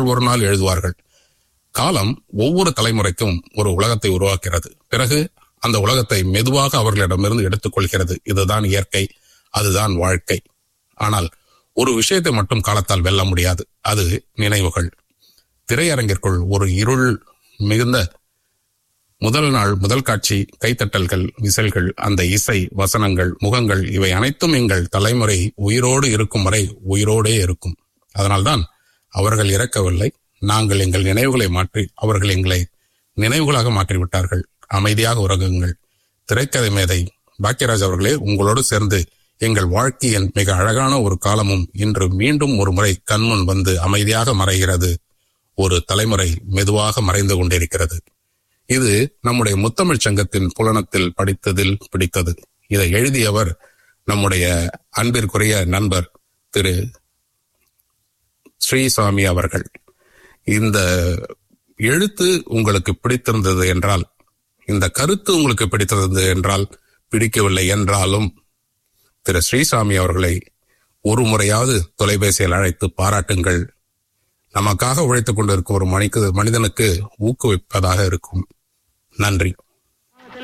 நாள் ஒரு நாள் எழுதுவார்கள் காலம் ஒவ்வொரு தலைமுறைக்கும் ஒரு உலகத்தை உருவாக்குகிறது பிறகு அந்த உலகத்தை மெதுவாக அவர்களிடமிருந்து எடுத்துக்கொள்கிறது இதுதான் இயற்கை அதுதான் வாழ்க்கை ஆனால் ஒரு விஷயத்தை மட்டும் காலத்தால் வெல்ல முடியாது அது நினைவுகள் திரையரங்கிற்குள் ஒரு இருள் மிகுந்த முதல் நாள் முதல் காட்சி கைத்தட்டல்கள் விசல்கள் அந்த இசை வசனங்கள் முகங்கள் இவை அனைத்தும் எங்கள் தலைமுறை உயிரோடு இருக்கும் வரை உயிரோடே இருக்கும் அதனால்தான் அவர்கள் இறக்கவில்லை நாங்கள் எங்கள் நினைவுகளை மாற்றி அவர்கள் எங்களை நினைவுகளாக மாற்றிவிட்டார்கள் அமைதியாக உறங்குங்கள் திரைக்கதை மேதை பாக்கியராஜ் அவர்களே உங்களோடு சேர்ந்து எங்கள் வாழ்க்கையின் மிக அழகான ஒரு காலமும் இன்று மீண்டும் ஒரு முறை கண்முன் வந்து அமைதியாக மறைகிறது ஒரு தலைமுறை மெதுவாக மறைந்து கொண்டிருக்கிறது இது நம்முடைய முத்தமிழ் சங்கத்தின் புலனத்தில் படித்ததில் பிடித்தது இதை எழுதியவர் நம்முடைய அன்பிற்குரிய நண்பர் திரு ஸ்ரீசாமி அவர்கள் இந்த எழுத்து உங்களுக்கு பிடித்திருந்தது என்றால் இந்த கருத்து உங்களுக்கு பிடித்திருந்தது என்றால் பிடிக்கவில்லை என்றாலும் திரு ஸ்ரீசாமி அவர்களை ஒரு முறையாவது தொலைபேசியில் அழைத்து பாராட்டுங்கள் நமக்காக உழைத்துக் கொண்டிருக்கும் ஒரு மணிக்கு மனிதனுக்கு ஊக்குவிப்பதாக இருக்கும் நன்றி